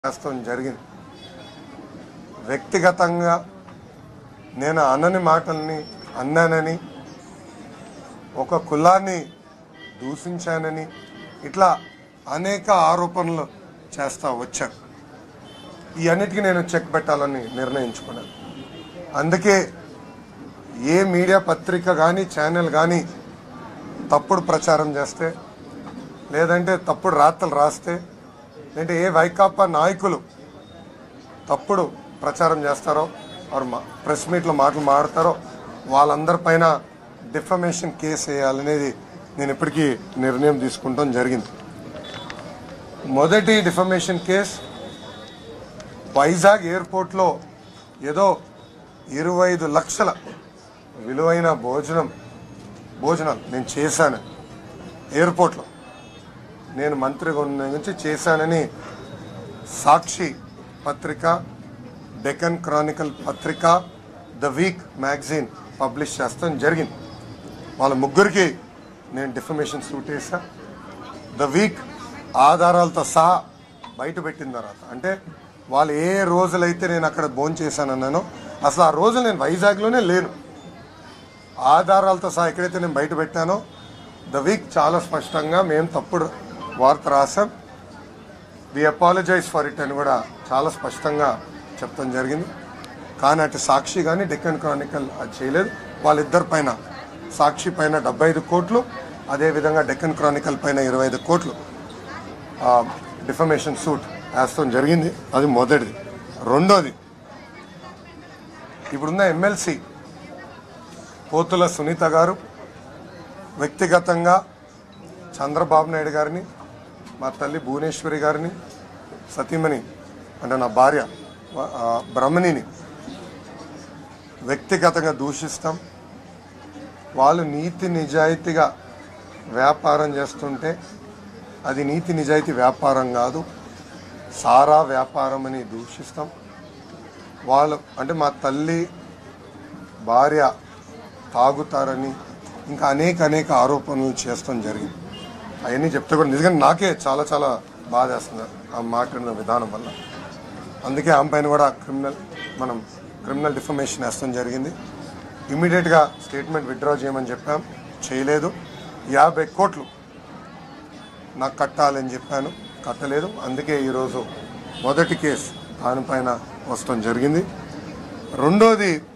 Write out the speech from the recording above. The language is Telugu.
చేస్తాం జరిగింది వ్యక్తిగతంగా నేను అనని మాటల్ని అన్నానని ఒక కులాన్ని దూషించానని ఇట్లా అనేక ఆరోపణలు చేస్తా వచ్చాను ఈ అన్నిటికీ నేను చెక్ పెట్టాలని నిర్ణయించుకున్నాను అందుకే ఏ మీడియా పత్రిక కానీ ఛానల్ కానీ తప్పుడు ప్రచారం చేస్తే లేదంటే తప్పుడు రాతలు రాస్తే లేదంటే ఏ వైకాపా నాయకులు తప్పుడు ప్రచారం చేస్తారో వారు ప్రెస్ మీట్లో మాటలు మాడతారో వాళ్ళందరిపైన డిఫమేషన్ కేసు వేయాలనేది నేను ఇప్పటికీ నిర్ణయం తీసుకుంటాం జరిగింది మొదటి డిఫమేషన్ కేసు వైజాగ్ ఎయిర్పోర్ట్లో ఏదో ఇరవై ఐదు లక్షల విలువైన భోజనం భోజనాలు నేను చేశాను ఎయిర్పోర్ట్లో నేను మంత్రిగా ఉన్న నుంచి చేశానని సాక్షి పత్రిక డెక్కన్ క్రానికల్ పత్రిక ద వీక్ మ్యాగజైన్ పబ్లిష్ చేస్తాం జరిగింది వాళ్ళ ముగ్గురికి నేను డిఫమేషన్ సూట్ వేసా ద వీక్ ఆధారాలతో సహా బయట పెట్టిన తర్వాత అంటే వాళ్ళు ఏ రోజులైతే నేను అక్కడ భోజనం చేశానన్నానో అసలు ఆ రోజు నేను వైజాగ్లోనే లేను ఆధారాలతో సహా ఎక్కడైతే నేను బయట పెట్టానో ద వీక్ చాలా స్పష్టంగా మేము తప్పుడు వార్త రాసాం వి అపాలజైజ్ ఫర్ ఇట్ అని కూడా చాలా స్పష్టంగా చెప్తాం జరిగింది కానీ అటు సాక్షి కానీ డెక్కన్ క్రానికల్ అది చేయలేదు వాళ్ళిద్దరి పైన సాక్షి పైన డెబ్బై ఐదు కోట్లు అదేవిధంగా డెక్కన్ క్రానికల్ పైన ఇరవై ఐదు కోట్లు డిఫమేషన్ సూట్ వేస్తాం జరిగింది అది మొదటిది రెండోది ఇప్పుడున్న ఎమ్మెల్సీ పోతుల సునీత గారు వ్యక్తిగతంగా చంద్రబాబు నాయుడు గారిని మా తల్లి భువనేశ్వరి గారిని సతీమణి అంటే నా భార్య ఆ, బ్రహ్మణిని వ్యక్తిగతంగా దూషిస్తాం వాళ్ళు నీతి నిజాయితీగా వ్యాపారం చేస్తుంటే అది నీతి నిజాయితీ వ్యాపారం కాదు సారా వ్యాపారం అని దూషిస్తాం వాళ్ళు అంటే మా తల్లి భార్య తాగుతారని ఇంకా అనేక అనేక ఆరోపణలు చేస్తాం జరిగింది అవన్నీ చెప్తే కూడా నిజంగా నాకే చాలా చాలా బాధ వేస్తుంది ఆ మాట్లాడిన విధానం వల్ల అందుకే ఆమె పైన కూడా క్రిమినల్ మనం క్రిమినల్ డిఫర్మేషన్ వేస్తాం జరిగింది ఇమీడియట్గా స్టేట్మెంట్ విత్డ్రా చేయమని చెప్పాం చేయలేదు యాభై కోట్లు నాకు కట్టాలని చెప్పాను కట్టలేదు అందుకే ఈరోజు మొదటి కేసు దానిపైన వస్తాం జరిగింది రెండోది